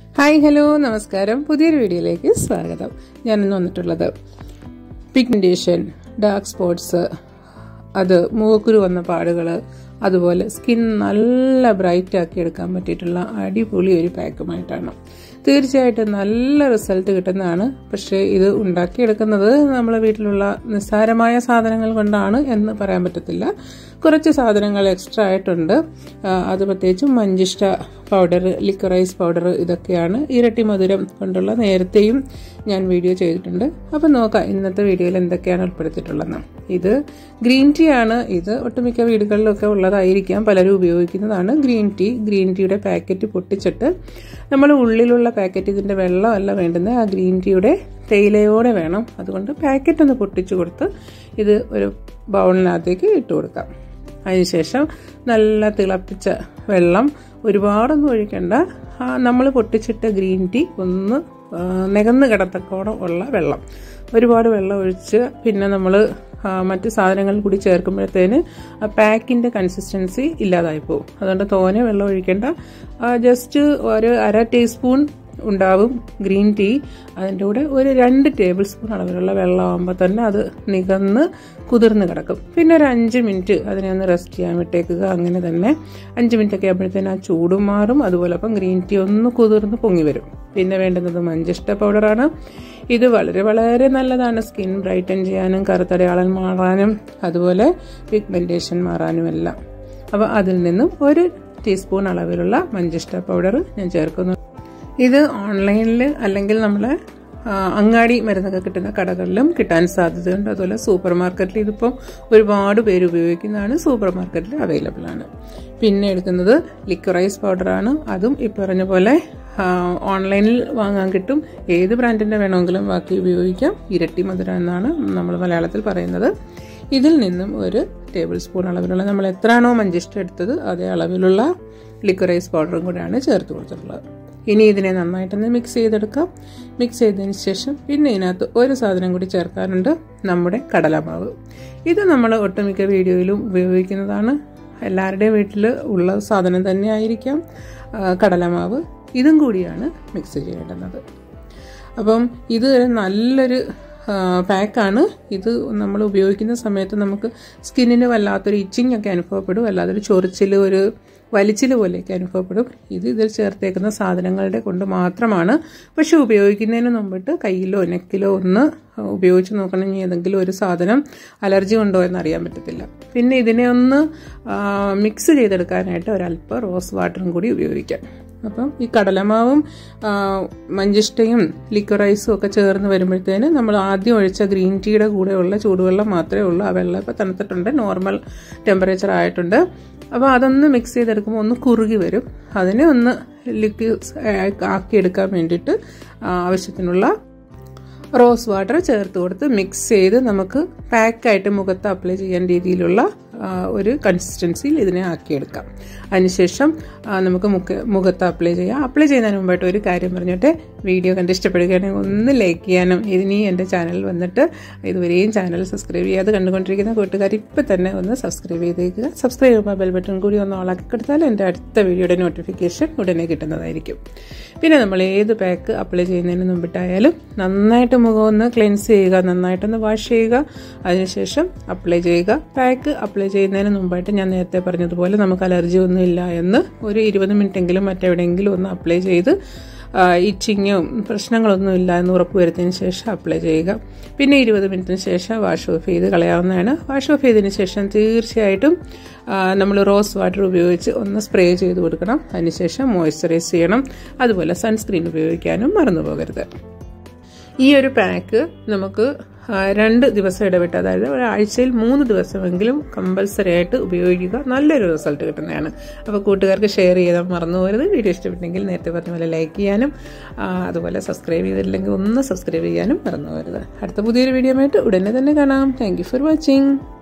hi hello നമസ്കാരം പുതിയൊരു വീഡിയോയിലേക്ക് സ്വാഗതം ഞാനിന്ന് വന്നിട്ടുള്ളത് പിഗ്മെൻറ്റേഷൻ ഡാർക്ക് സ്പോട്ട്സ് അത് മുഖക്കുരു വന്ന പാടുകൾ അതുപോലെ സ്കിൻ നല്ല ബ്രൈറ്റ് ആക്കി എടുക്കാൻ പറ്റിയിട്ടുള്ള അടിപൊളി ഒരു പാക്കുമായിട്ടാണ് തീർച്ചയായിട്ടും നല്ല റിസൾട്ട് കിട്ടുന്നതാണ് പക്ഷേ ഇത് ഉണ്ടാക്കിയെടുക്കുന്നത് നമ്മളെ വീട്ടിലുള്ള നിസ്സാരമായ സാധനങ്ങൾ കൊണ്ടാണ് എന്ന് പറയാൻ പറ്റത്തില്ല കുറച്ച് സാധനങ്ങൾ എക്സ്ട്രാ ആയിട്ടുണ്ട് ആ, അത് പ്രത്യേകിച്ചും മഞ്ചിഷ്ട പൗഡർ ലിക്വറൈസ് പൗഡർ ഇതൊക്കെയാണ് ഇരട്ടി മധുരം കൊണ്ടുള്ള നേരത്തെയും ഞാൻ വീഡിയോ ചെയ്തിട്ടുണ്ട് അപ്പം നോക്കാം ഇന്നത്തെ വീഡിയോയിൽ എന്തൊക്കെയാണ് ഉൾപ്പെടുത്തിയിട്ടുള്ളതെന്ന് ഇത് ഗ്രീൻ ടീ ആണ് ഇത് ഒട്ടുമിക്ക വീടുകളിലൊക്കെ ഉള്ളതായിരിക്കാം പലരും ഉപയോഗിക്കുന്നതാണ് ഗ്രീൻ ടീ ഗ്രീൻ ടീയുടെ പാക്കറ്റ് പൊട്ടിച്ചിട്ട് നമ്മൾ ഉള്ളിലുള്ള പാക്കറ്റ് ഇതിൻ്റെ വെള്ളമല്ല വേണ്ടുന്നത് ആ ഗ്രീൻ ടീയുടെ തേയിലയോടെ വേണം അതുകൊണ്ട് പാക്കറ്റ് ഒന്ന് പൊട്ടിച്ചു കൊടുത്ത് ഇത് ഒരു ബൗളിനകത്തേക്ക് ഇട്ട് കൊടുക്കാം അതിനുശേഷം നല്ല തിളപ്പിച്ച വെള്ളം ഒരുപാടൊന്നും ഒഴിക്കണ്ട നമ്മൾ പൊട്ടിച്ചിട്ട ഗ്രീൻ ടീ ഒന്ന് ആ, നികന്ന് കിടത്തക്കോണം ഉള്ള വെള്ളം ഒരുപാട് വെള്ളം ഒഴിച്ച് പിന്നെ നമ്മൾ മറ്റ് സാധനങ്ങൾ കൂടി ചേർക്കുമ്പോഴത്തേന് ആ പാക്കിൻ്റെ കൺസിസ്റ്റൻസി ഇല്ലാതായി പോകും അതുകൊണ്ട് തോനെ വെള്ളം ഒഴിക്കേണ്ട ജസ്റ്റ് ഒരു അര ടീസ്പൂൺ ഉണ്ടാവും ഗ്രീൻ ടീ അതിൻ്റെ കൂടെ ഒരു രണ്ട് ടേബിൾ സ്പൂൺ അളവിലുള്ള വെള്ളമാകുമ്പോൾ തന്നെ അത് നികന്ന് കുതിർന്ന് കിടക്കും പിന്നെ ഒരു അഞ്ച് മിനിറ്റ് അതിനെ ഒന്ന് റെസ്റ്റ് ചെയ്യാൻ വിട്ടേക്കുക അങ്ങനെ തന്നെ അഞ്ച് മിനിറ്റ് ഒക്കെ ആകുമ്പോഴത്തേനും ആ ചൂടും മാറും അതുപോലെ അപ്പം ഗ്രീൻ ടീ ഒന്ന് കുതിർന്ന് പൊങ്ങി വരും പിന്നെ വേണ്ടുന്നത് മഞ്ചിഷ്ട പൗഡറാണ് ഇത് വളരെ വളരെ നല്ലതാണ് സ്കിൻ ബ്രൈറ്റൻ ചെയ്യാനും കറുത്തടയാളം മാറാനും അതുപോലെ പിഗ്മെൻറ്റേഷൻ മാറാനും എല്ലാം അപ്പോൾ അതിൽ നിന്നും ഒരു ടീസ്പൂൺ അളവിലുള്ള മഞ്ചിഷ്ട പൗഡർ ഞാൻ ചേർക്കുന്നു ഇത് ഓൺലൈനിൽ അല്ലെങ്കിൽ നമ്മൾ അങ്ങാടി മരുന്നൊക്കെ കിട്ടുന്ന കടകളിലും കിട്ടാൻ സാധ്യതയുണ്ട് അതുപോലെ സൂപ്പർ മാർക്കറ്റിൽ ഇതിപ്പോൾ ഒരുപാട് പേര് ഉപയോഗിക്കുന്നതാണ് സൂപ്പർ മാർക്കറ്റിൽ അവൈലബിൾ ആണ് പിന്നെ എടുക്കുന്നത് ലിക്വറൈസ് പൗഡറാണ് അതും ഈ പറഞ്ഞ പോലെ ആ, ഓൺലൈനിൽ വാങ്ങാൻ കിട്ടും ഏത് ബ്രാൻഡിൻ്റെ വേണമെങ്കിലും ബാക്കി ഉപയോഗിക്കാം ഇരട്ടി മധുരം എന്നാണ് നമ്മൾ മലയാളത്തിൽ പറയുന്നത് ഇതിൽ നിന്നും ഒരു ടേബിൾ സ്പൂൺ അളവിലുള്ള നമ്മൾ എത്രയാണോ മഞ്ചിഷ്ട എടുത്തത് അതേ അളവിലുള്ള ലിക്വറൈസ് പൗഡറും കൂടെയാണ് ചേർത്ത് കൊടുത്തിട്ടുള്ളത് ഇനി ഇതിനെ നന്നായിട്ടൊന്ന് മിക്സ് ചെയ്തെടുക്കാം മിക്സ് ചെയ്തതിന് ശേഷം പിന്നെ ഇതിനകത്ത് ഒരു സാധനം കൂടി ചേർക്കാനുണ്ട് നമ്മുടെ കടലമാവ് ഇത് നമ്മൾ ഒട്ടുമിക്ക വീഡിയോയിലും ഉപയോഗിക്കുന്നതാണ് എല്ലാവരുടെയും വീട്ടിൽ ഉള്ള സാധനം തന്നെ ആയിരിക്കാം ആ, കടലമാവ് ഇതും കൂടിയാണ് മിക്സ് ചെയ്യേണ്ടുന്നത് അപ്പം ഇത് ഒരു നല്ലൊരു ആ, പാക്കാണ് ഇത് നമ്മൾ ഉപയോഗിക്കുന്ന സമയത്ത് നമുക്ക് സ്കിന്നിന് വല്ലാത്തൊരു ഇച്ചിങ് ഒക്കെ അനുഭവപ്പെടും വല്ലാത്തൊരു ചൊറിച്ചിൽ ഒരു വലിച്ചിൽ പോലെയൊക്കെ അനുഭവപ്പെടും ഇത് ഇതിൽ ചേർത്തേക്കുന്ന സാധനങ്ങളുടെ കൊണ്ട് മാത്രമാണ് പക്ഷെ ഉപയോഗിക്കുന്നതിന് മുമ്പിട്ട് കയ്യിലോ നെക്കിലോ ഒന്ന് ഉപയോഗിച്ച് നോക്കണം ഇനി ഏതെങ്കിലും ഒരു സാധനം അലർജി ഉണ്ടോ എന്ന് അറിയാൻ പറ്റത്തില്ല പിന്നെ ഇതിനെ ഒന്ന് മിക്സ് ചെയ്തെടുക്കാനായിട്ട് ഒരല്പം റോസ് വാട്ടറും കൂടി ഉപയോഗിക്കാം അപ്പം ഈ കടലമാവും ആ, മഞ്ചിഷ്ടയും ലിക്വറൈസും ഒക്കെ ചേർന്ന് വരുമ്പോഴത്തേന് നമ്മൾ ആദ്യം ഒഴിച്ച ഗ്രീൻ ടീയുടെ കൂടെയുള്ള ചൂടുവെള്ളം മാത്രമേ ഉള്ളൂ ആ വെള്ളം ഇപ്പോൾ തണുത്തിട്ടുണ്ട് നോർമൽ ടെമ്പറേച്ചർ ആയിട്ടുണ്ട് അപ്പോൾ അതൊന്ന് മിക്സ് ചെയ്തെടുക്കുമ്പോൾ ഒന്ന് കുറുകി വരും അതിനെ ഒന്ന് ലിക്വിഡ് ആക്കിയെടുക്കാൻ വേണ്ടിയിട്ട് ആ, ആവശ്യത്തിനുള്ള റോസ് വാട്ടർ ചേർത്ത് കൊടുത്ത് മിക്സ് ചെയ്ത് നമുക്ക് പാക്കായിട്ട് മുഖത്ത് അപ്ലൈ ചെയ്യാൻ രീതിയിലുള്ള ആ, ഒരു കൺസിസ്റ്റൻസിയിൽ ഇതിനെ ആക്കിയെടുക്കാം അതിനുശേഷം ആ, നമുക്ക് മുഖ മുഖത്ത് അപ്ലൈ ചെയ്യാം അപ്ലൈ ചെയ്യുന്നതിന് മുമ്പായിട്ട് ഒരു കാര്യം പറഞ്ഞോട്ടെ വീഡിയോ കണ്ട് ഇഷ്ടപ്പെടുകയാണെങ്കിൽ ഒന്ന് ലൈക്ക് ചെയ്യാനും ഇതിനി എൻ്റെ ചാനൽ വന്നിട്ട് ഇതുവരെയും ചാനൽ സബ്സ്ക്രൈബ് ചെയ്യാതെ കണ്ടുകൊണ്ടിരിക്കുന്ന കൂട്ടുകാർ ഇപ്പം തന്നെ ഒന്ന് സബ്സ്ക്രൈബ് ചെയ്തേക്കുക സബ്സ്ക്രൈബ് ചെയ്യുമ്പോൾ ബെൽ ബട്ടൺ കൂടി ഒന്ന് ഓളാക്കി കൊടുത്താൽ എൻ്റെ അടുത്ത വീഡിയോയുടെ നോട്ടിഫിക്കേഷൻ ഉടനെ കിട്ടുന്നതായിരിക്കും പിന്നെ നമ്മൾ ഏത് പാക്ക് അപ്ലൈ ചെയ്യുന്നതിന് മുമ്പിട്ടായാലും നന്നായിട്ട് മുഖം ഒന്ന് ക്ലെൻസ് ചെയ്യുക നന്നായിട്ടൊന്ന് വാഷ് ചെയ്യുക അതിനുശേഷം അപ്ലൈ ചെയ്യുക പാക്ക് അപ്ലൈ ചെയ്യുന്നതിന് മുമ്പായിട്ട് ഞാൻ നേരത്തെ പറഞ്ഞതുപോലെ നമുക്ക് അലർജി ഒന്നും ഇല്ല എന്ന് ഒരു ഇരുപത് മിനിറ്റെങ്കിലും മറ്റെവിടെയെങ്കിലും ഒന്ന് അപ്ലൈ ചെയ്ത് ഇച്ചിങ്ങോ പ്രശ്നങ്ങളൊന്നും ഇല്ല എന്ന് ഉറപ്പ് വരുത്തിയതിന് ശേഷം അപ്ലൈ ചെയ്യുക പിന്നെ ഇരുപത് മിനിറ്റിന് ശേഷം വാഷ് ഓഫ് ചെയ്ത് കളയാവുന്നതാണ് വാഷ് ഓഫ് ചെയ്തതിന് ശേഷം തീർച്ചയായിട്ടും നമ്മൾ റോസ് വാട്ടർ ഉപയോഗിച്ച് ഒന്ന് സ്പ്രേ ചെയ്ത് കൊടുക്കണം അതിനുശേഷം മോയ്സ്ചറൈസ് ചെയ്യണം അതുപോലെ സൺസ്ക്രീൻ ഉപയോഗിക്കാനും മറന്നു പോകരുത് ഈ ഒരു പാക്ക് നമുക്ക് ആ, രണ്ട് ദിവസം ഇടവിട്ട് അതായത് ഒരാഴ്ചയിൽ മൂന്ന് ദിവസമെങ്കിലും കമ്പൽസറി ആയിട്ട് ഉപയോഗിക്കുക നല്ലൊരു റിസൾട്ട് കിട്ടുന്നതാണ് അപ്പോൾ കൂട്ടുകാർക്ക് ഷെയർ ചെയ്താൽ മറന്നു പോകരുത് വീഡിയോ ഇഷ്ടപ്പെട്ടെങ്കിൽ നേരത്തെ പറഞ്ഞ പോലെ ലൈക്ക് ചെയ്യാനും ആ, അതുപോലെ സബ്സ്ക്രൈബ് ചെയ്തിട്ടില്ലെങ്കിൽ ഒന്ന് സബ്സ്ക്രൈബ് ചെയ്യാനും മറന്നു പോകരുത് അടുത്ത പുതിയൊരു വീഡിയോ ആയിട്ട് ഉടനെ തന്നെ കാണാം താങ്ക് ഫോർ വാച്ചിങ്